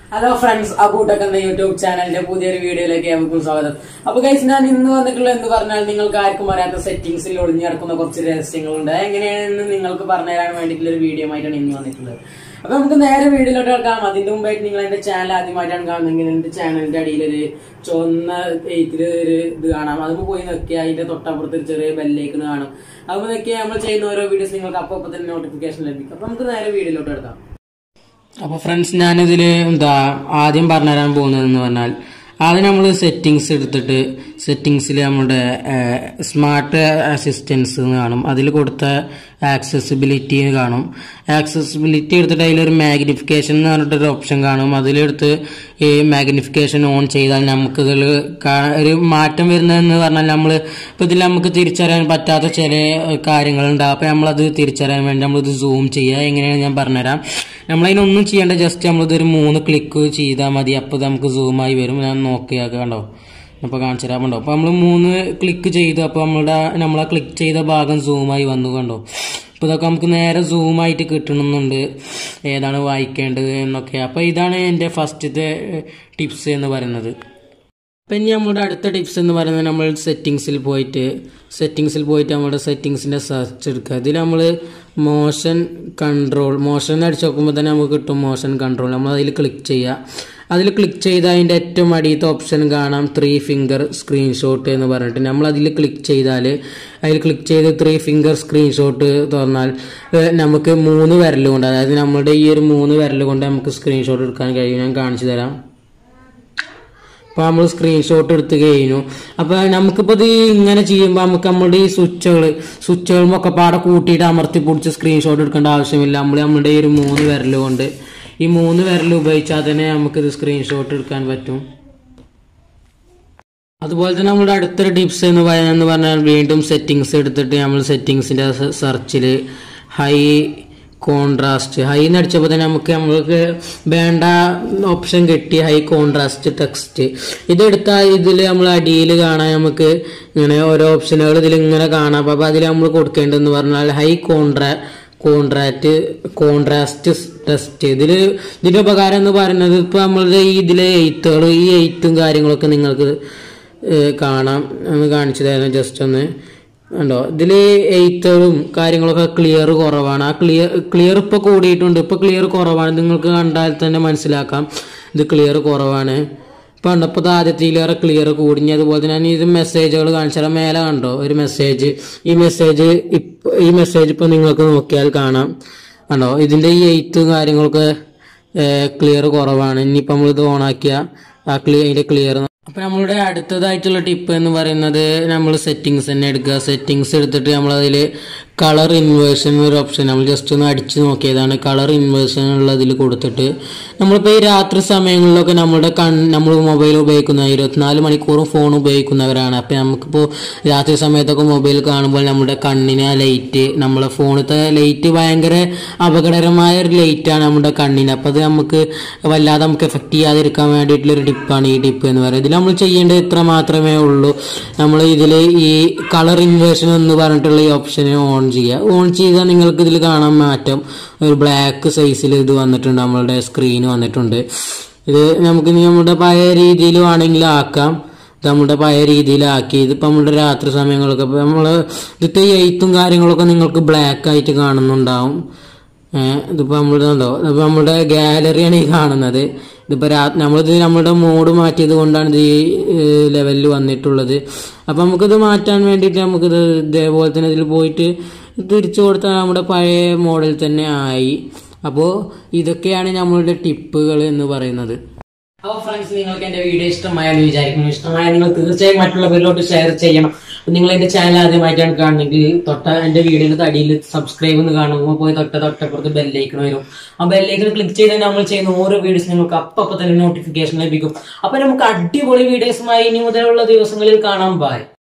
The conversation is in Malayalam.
ഹലോ ഫ്രണ്ട്സ് അബൂട്ടക് എന്ന യൂട്യൂബ് ചാനലിന്റെ പുതിയൊരു വീഡിയോയിലേക്ക് ഏവർക്കും സ്വാഗതം അപ്പൊ ഗൈസ് ഞാൻ ഇന്ന് വന്നിട്ടുള്ള എന്ന് പറഞ്ഞാൽ നിങ്ങൾക്ക് ആർക്കും അറിയാത്ത സെറ്റിംഗ്സിൽ ഒളിഞ്ഞിറക്കുന്ന കുറച്ച് രഹസ്യങ്ങളുണ്ട് എങ്ങനെയാണെന്ന് നിങ്ങൾക്ക് പറഞ്ഞുതരാൻ വേണ്ടിയിട്ടുള്ള ഒരു വീഡിയോ ആയിട്ടാണ് ഇന്ന് വന്നിട്ടുള്ളത് അപ്പൊ നമുക്ക് നേരെ വീഡിയോയിലോട്ട് കിടക്കാം അതിന്റെ മുമ്പായിട്ട് നിങ്ങൾ എന്റെ ചാനൽ ആദ്യമായിട്ടാണ് കാണുന്നതെങ്കിൽ എന്റെ ചാനലിന്റെ അടിയിൽ ഒരു ചുവന്ന എയ്ത്തില് ഒരു ഇത് കാണാം അതിന് പോയി നോക്കിയാൽ അതിന്റെ തൊട്ടപ്പുറത്ത് ഒരു ചെറിയ ബെല്ലേക്ക് കാണും അത് നോക്കിയാൽ നമ്മൾ ചെയ്യുന്ന ഓരോ വീഡിയോസ് നിങ്ങൾക്ക് അപ്പൊ അപ്പൊ തന്നെ നോട്ടിഫിക്കേഷൻ ലഭിക്കും അപ്പൊ നമുക്ക് നേരെ വീഡിയോയിലോട്ട് കിടക്കാം അപ്പോൾ ഫ്രണ്ട്സ് ഞാനിതിൽ എന്താ ആദ്യം പറഞ്ഞുതരാൻ പോകുന്നതെന്ന് പറഞ്ഞാൽ ആദ്യം നമ്മൾ സെറ്റിങ്സ് എടുത്തിട്ട് സെറ്റിങ്സിൽ നമ്മുടെ സ്മാർട്ട് അസിസ്റ്റൻസ് എന്ന് കാണും അതിൽ കൊടുത്ത ആക്സസിബിലിറ്റി കാണും ആക്സസിബിലിറ്റി എടുത്തിട്ട് അതിലൊരു മാഗ്നിഫിക്കേഷൻ എന്ന് പറഞ്ഞിട്ടൊരു ഓപ്ഷൻ കാണും അതിലെടുത്ത് ഈ മാഗ്നിഫിക്കേഷൻ ഓൺ ചെയ്താൽ നമുക്ക് ഇതിൽ ഒരു മാറ്റം വരുന്നതെന്ന് പറഞ്ഞാൽ നമ്മൾ ഇപ്പോൾ ഇതിൽ നമുക്ക് തിരിച്ചറിയാൻ പറ്റാത്ത ചില കാര്യങ്ങളുണ്ട് അപ്പോൾ നമ്മളത് തിരിച്ചറിയാൻ വേണ്ടി നമ്മളിത് സൂം ചെയ്യുക എങ്ങനെയാണ് ഞാൻ പറഞ്ഞുതരാം നമ്മളതിനൊന്നും ചെയ്യേണ്ട ജസ്റ്റ് നമ്മളിതൊരു മൂന്ന് ക്ലിക്ക് ചെയ്താൽ മതി അപ്പോൾ നമുക്ക് സൂമായി വരും ഞാൻ നോക്കിയാൽ കണ്ടോ അപ്പോൾ കാണിച്ചു തരാൻ കണ്ടോ അപ്പോൾ നമ്മൾ മൂന്ന് ക്ലിക്ക് ചെയ്തു അപ്പോൾ നമ്മുടെ നമ്മളെ ക്ലിക്ക് ചെയ്ത ഭാഗം സൂമായി വന്നു കണ്ടോ അപ്പോൾ ഇതൊക്കെ നമുക്ക് നേരെ സൂമായിട്ട് കിട്ടണമെന്നുണ്ട് ഏതാണ് വായിക്കേണ്ടത് എന്നൊക്കെ അപ്പോൾ ഇതാണ് എൻ്റെ ഫസ്റ്റത്തെ ടിപ്സ് എന്ന് പറയുന്നത് അപ്പം ഇനി നമ്മുടെ അടുത്ത ടിപ്സ് എന്ന് പറയുന്നത് നമ്മൾ സെറ്റിങ്സിൽ പോയിട്ട് സെറ്റിങ്സിൽ പോയിട്ട് നമ്മുടെ സെറ്റിങ്സിൻ്റെ സെർച്ച് എടുക്കുക ഇതിൽ നമ്മൾ മോഷൻ കൺട്രോൾ മോഷൻ അടിച്ച് നോക്കുമ്പോൾ തന്നെ നമുക്ക് കിട്ടും മോഷൻ കൺട്രോൾ നമ്മൾ അതിൽ ക്ലിക്ക് ചെയ്യുക അതിൽ ക്ലിക്ക് ചെയ്ത് അതിൻ്റെ ഏറ്റവും അടിയത്തെ ഓപ്ഷൻ കാണാം ത്രീ ഫിംഗർ സ്ക്രീൻഷോട്ട് എന്ന് പറഞ്ഞിട്ട് നമ്മൾ അതിൽ ക്ലിക്ക് ചെയ്താൽ അതിൽ ക്ലിക്ക് ചെയ്ത് ത്രീ ഫിംഗർ സ്ക്രീൻഷോട്ട് തുറന്നാൽ നമുക്ക് മൂന്ന് വിരൽ കൊണ്ട് അതായത് നമ്മുടെ ഈ ഒരു മൂന്ന് വിരൽ കൊണ്ട് നമുക്ക് സ്ക്രീൻഷോട്ട് എടുക്കാൻ കഴിയും ഞാൻ കാണിച്ചു തരാം അപ്പോൾ നമ്മൾ സ്ക്രീൻഷോട്ട് എടുത്ത് കഴിഞ്ഞു അപ്പോൾ നമുക്കിപ്പോൾ ഇത് ഇങ്ങനെ ചെയ്യുമ്പോൾ നമുക്ക് നമ്മുടെ ഈ സ്വിച്ചുകൾ സ്വിച്ചുകളുമൊക്കെ പാടെ കൂട്ടിയിട്ട് അമർത്തി പിടിച്ച് സ്ക്രീൻഷോട്ട് എടുക്കേണ്ട ആവശ്യമില്ല നമ്മൾ നമ്മുടെ ഈ ഒരു മൂന്ന് വിരൽ കൊണ്ട് ഈ മൂന്ന് വിരൽ ഉപയോഗിച്ചാൽ തന്നെ നമുക്കിത് സ്ക്രീൻഷോട്ട് എടുക്കാൻ പറ്റും അതുപോലെ തന്നെ നമ്മുടെ അടുത്തൊരു ടിപ്സ് എന്ന് പറയുന്നത് പറഞ്ഞാൽ വീണ്ടും സെറ്റിങ്സ് എടുത്തിട്ട് നമ്മൾ സെറ്റിങ്സിൻ്റെ സെർച്ചിൽ ഹൈ കോൺട്രാസ്റ്റ് ഹൈ എന്ന് അടിച്ചപ്പോൾ തന്നെ നമുക്ക് നമ്മൾക്ക് വേണ്ട ഓപ്ഷൻ കിട്ടി ഹൈ കോൺട്രാസ്റ്റ് ടെക്സ്റ്റ് ഇതെടുത്താൽ ഇതിൽ നമ്മൾ അടിയിൽ കാണാൻ നമുക്ക് ഇങ്ങനെ ഓരോ ഓപ്ഷനുകൾ ഇതിൽ ഇങ്ങനെ കാണാം അപ്പോൾ അതിൽ നമ്മൾ കൊടുക്കേണ്ടതെന്ന് പറഞ്ഞാൽ high contra contract contrast test ഇതിൽ ഇതിൻ്റെ ഉപകാരം എന്ന് പറയുന്നത് ഇപ്പോൾ നമ്മളുടെ ഈ ഇതിലെ എയ്ത്തുകൾ ഈ എയ്ത്തും കാര്യങ്ങളൊക്കെ നിങ്ങൾക്ക് കാണാം ഒന്ന് കാണിച്ചു തരാം ജസ്റ്റ് ഒന്ന് ഉണ്ടോ ഇതിൽ എയ്ത്തുകളും കാര്യങ്ങളൊക്കെ ക്ലിയർ കുറവാണ് ആ ക്ലിയർ ക്ലിയർ ഇപ്പോൾ കൂടിയിട്ടുണ്ട് ഇപ്പോൾ ക്ലിയർ കുറവാണ് നിങ്ങൾക്ക് കണ്ടാൽ തന്നെ മനസ്സിലാക്കാം ഇത് ക്ലിയർ കുറവാണ് ഇപ്പോൾ ഉണ്ടോ ഇപ്പോൾ ആദ്യത്തിലേറെ ക്ലിയർ കൂടിഞ്ഞ് അതുപോലെ തന്നെ ഞാൻ ഇത് മെസ്സേജുകൾ കാണിച്ചാൽ മേലെ കണ്ടോ ഒരു മെസ്സേജ് ഈ മെസ്സേജ് ഇപ്പം ഈ മെസ്സേജ് ഇപ്പോൾ നിങ്ങൾക്ക് നോക്കിയാൽ കാണാം കണ്ടോ ഇതിൻ്റെ ഈ എയ്ത്തും കാര്യങ്ങളൊക്കെ ക്ലിയർ കുറവാണ് ഇനിയിപ്പോൾ നമ്മളിത് ഓണാക്കിയ ആ ക്ലിയർ അതിൻ്റെ ക്ലിയർ അപ്പോൾ നമ്മളുടെ അടുത്തതായിട്ടുള്ള ടിപ്പ് എന്ന് പറയുന്നത് നമ്മൾ സെറ്റിങ്സ് തന്നെ എടുക്കുക സെറ്റിങ്സ് എടുത്തിട്ട് നമ്മളതിൽ കളർ ഇൻവേർഷൻ ഒരു ഓപ്ഷൻ നമ്മൾ ജസ്റ്റ് ഒന്ന് അടിച്ച് നോക്കിയതാണ് കളർ ഇൻവേർഷൻ ഉള്ളതിൽ കൊടുത്തിട്ട് നമ്മളിപ്പോൾ ഈ രാത്രി സമയങ്ങളിലൊക്കെ നമ്മുടെ കൺ നമ്മൾ മൊബൈൽ ഉപയോഗിക്കുന്ന ഇരുപത്തിനാല് മണിക്കൂറും ഫോൺ ഉപയോഗിക്കുന്നവരാണ് അപ്പോൾ നമുക്കിപ്പോൾ രാത്രി സമയത്തൊക്കെ മൊബൈൽ കാണുമ്പോൾ നമ്മുടെ കണ്ണിന് ആ ലൈറ്റ് നമ്മളെ ഫോണിലത്തെ ലൈറ്റ് ഭയങ്കര അപകടകരമായ ഒരു ലൈറ്റാണ് നമ്മുടെ കണ്ണിന് അപ്പോൾ അത് നമുക്ക് വല്ലാതെ നമുക്ക് എഫക്റ്റ് ചെയ്യാതിരിക്കാൻ വേണ്ടിയിട്ടുള്ളൊരു ടിപ്പാണ് ഈ ടിപ്പ് എന്ന് പറയുന്നത് ഇതിൽ നമ്മൾ ചെയ്യേണ്ടത് ഇത്ര മാത്രമേ ഉള്ളൂ നമ്മൾ ഇതിൽ ഈ കളർ ഇൻവേർഷൻ എന്ന് പറഞ്ഞിട്ടുള്ള ഈ ഓപ്ഷനെ ഓൺ ചെയ്യുക ഓൺ ചെയ്താൽ നിങ്ങൾക്ക് ഇതിൽ കാണാൻ മാറ്റം ഒരു ബ്ലാക്ക് സൈസിൽ ഇത് വന്നിട്ടുണ്ട് നമ്മളുടെ സ്ക്രീൻ വന്നിട്ടുണ്ട് ഇത് നമുക്ക് ഇനി നമ്മുടെ പഴയ രീതിയിൽ വേണമെങ്കിൽ ആക്കാം ഇത് നമ്മുടെ പഴയ രീതിയിലാക്കി ഇതിപ്പോൾ നമ്മുടെ രാത്രി സമയങ്ങളൊക്കെ ഇപ്പോൾ നമ്മൾ ഇതിത്തെ എയ്ത്തും കാര്യങ്ങളൊക്കെ നിങ്ങൾക്ക് ബ്ലാക്ക് ആയിട്ട് കാണുന്നുണ്ടാവും ഇതിപ്പോൾ നമ്മുടെ ഉണ്ടോ ഇതിപ്പോൾ നമ്മുടെ ഗാലറിയാണ് ഈ കാണുന്നത് ഇതിപ്പോൾ രാ നമ്മളിത് നമ്മുടെ മോഡ് മാറ്റിയത് കൊണ്ടാണ് ഇത് ഈ ലെവലിൽ വന്നിട്ടുള്ളത് അപ്പം നമുക്കിത് മാറ്റാൻ വേണ്ടിയിട്ട് നമുക്കിത് ഇതേപോലെ തന്നെ ഇതിൽ പോയിട്ട് തിരിച്ചു കൊടുത്താൽ നമ്മുടെ പഴയ മോഡൽ തന്നെ ആയി അപ്പോൾ ഇതൊക്കെയാണ് നമ്മളുടെ ടിപ്പുകൾ എന്ന് പറയുന്നത് അപ്പോൾ ഫ്രണ്ട്സ് നിങ്ങൾക്ക് എന്റെ വീഡിയോ ഇഷ്ടമായെന്ന് വിചാരിക്കുന്നു ഇഷ്ടമായ നിങ്ങൾ തീർച്ചയായും മറ്റുള്ളവരിലോട്ട് ഷെയർ ചെയ്യണം നിങ്ങൾ എന്റെ ചാനൽ ആദ്യമായിട്ടാണ് കാണുന്നെങ്കിൽ തൊട്ട എന്റെ വീഡിയോയുടെ അടിയിൽ സബ്സ്ക്രൈബ് എന്ന് കാണുമ്പോൾ പോയി തൊട്ട തൊട്ടപ്പുറത്ത് ബെല്ലൈക്കൺ വരും ആ ബെല്ലൈക്കൺ ക്ലിക്ക് ചെയ്താൽ നമ്മൾ ചെയ്യുന്ന ഓരോ വീഡിയോസ് നിങ്ങൾക്ക് അപ്പൊ അപ്പൊ തന്നെ നോട്ടിഫിക്കേഷൻ ലഭിക്കും അപ്പൊ നമുക്ക് അടിപൊളി വീഡിയോസുമായി ഇനി മുതലുള്ള ദിവസങ്ങളിൽ കാണാൻ പായ